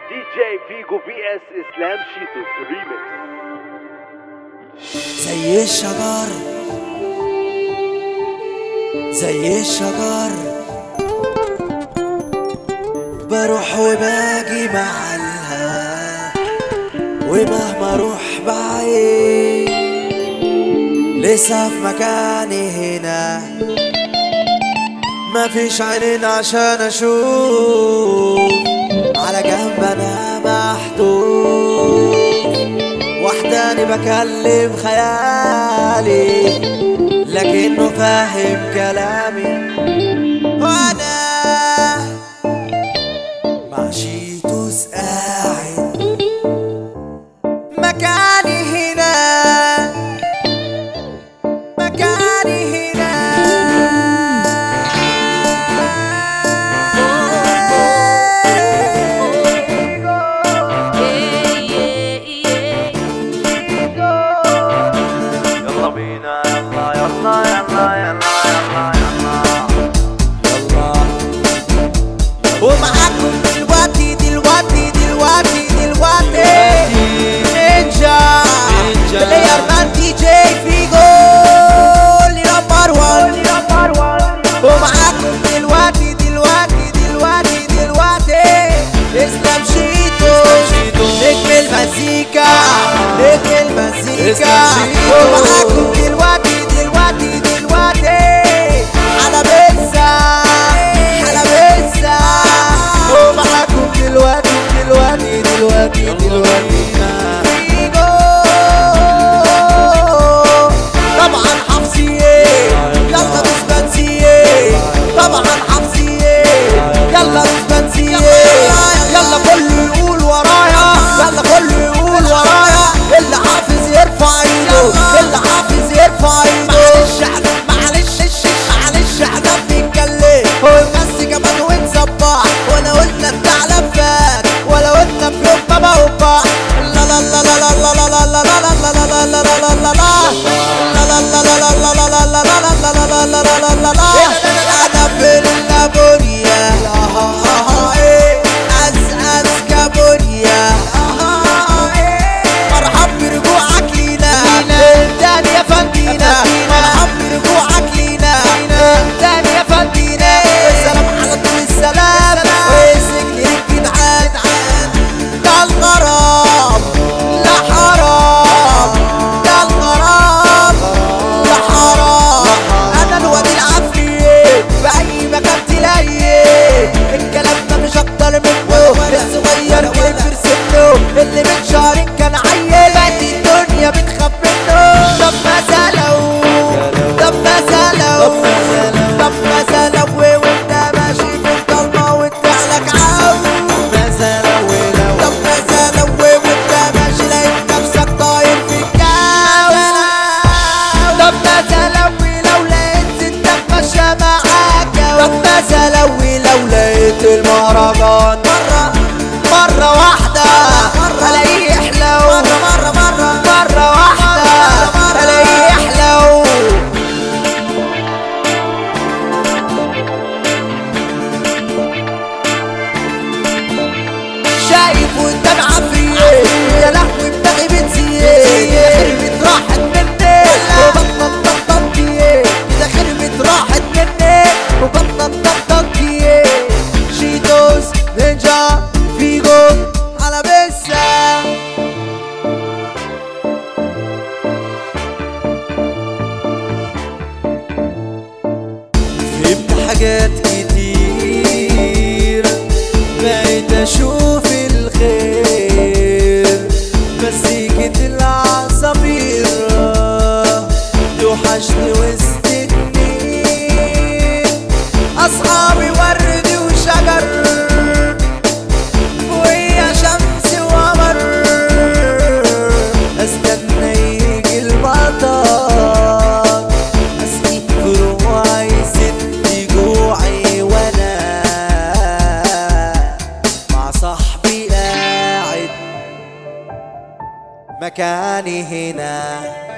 دي جي فيجو في اس اسلام شيتوس ريميكس زي الشجر زي الشجر بروح وباجي مع الهوا ومهما اروح بعيد لسه في مكاني هنا مفيش عينين عشان اشوف على جنب انا محدود وحداني بكلم خيالي لكنه فاهم كلامي وانا مع شيتوس قاعد مكاني هنا مكاني هنا يلا بينا يلا يلا يلا يلا يلا يلا ومعاكم دلوقتي دلوقتي دلوقتي دلوقتي نينجا بلاير مان دي جي فيجو اللي نمبر وان ومعاكم دلوقتي دلوقتي دلوقتي دلوقتي اسلام شيتو نجم المزيكا نجم المزيكا ومعاكم دلوقتي دلوقتي دلوقتي على بيتزا على بيتزا ومعاكم دلوقتي دلوقتي دلوقتي دلوقتي فيجو طبعا حفظيه يلا ديسبنسيه طبعا حفظيه يلا ديسبنسيه يلا كله يقول ورايا يلا كله يقول ورايا اللي حافظ يرفع ايده اللي حافظ يرفع ايده معلش احنا معلش معلش احنا بنتكلم هو بس كمان ونصبح ولا قلنا بتاع لفات ولا قلنا في يوم ما بوبع لا لا لا لا لا لا لا لا لا لا لا لا لا لا لا لا انا في اللابوريا اسأل كابوريا مرحب برجوعك لينا تاني يا فندينا مرحب برجوعك لينا تاني يا فندينا السلام على طول السلام وسجن الجدعان ده الغرام لا حرام ده الغرام لا حرام انا الواد العفريت باي مكان تلاقيه الكلام ده مش اكتر منه الصغير كبر سنه اللي من شهرين كان عيل بقت الدنيا بتخاف منه طب ماذا لو طب ماذا لو طب ماذا لو وانت ماشي في الضلمه وتفعلك عاو ماذا لو طب ماذا لو وانت ماشي لقيت نفسك طاير في الجو طب ماذا لو لو لقيت ستك ماشية معاك طب ماذا لو لو لقيت المهرجان مرة مرة واحدة الاقيه يحلو مرة مرة مرة مرة واحدة الاقيه يحلو شايف قدام عفريت يا لهوي دماغي بتزيد يا خربت راحت مني وبطنط طنطنتي ده خربت راحت مني وبطنط طنطنتي شيتوس نينجا فيجو على بسه فهمت حاجات كتير بقيت اشوف الخير مزيكة العصافير توحشني وسط النيل اصحابي ورد وشجر وهي شمس وقمر استنى يجي المطر اسقي فروعي ستي جوعي وانا مع صاحبي قاعد مكاني هنا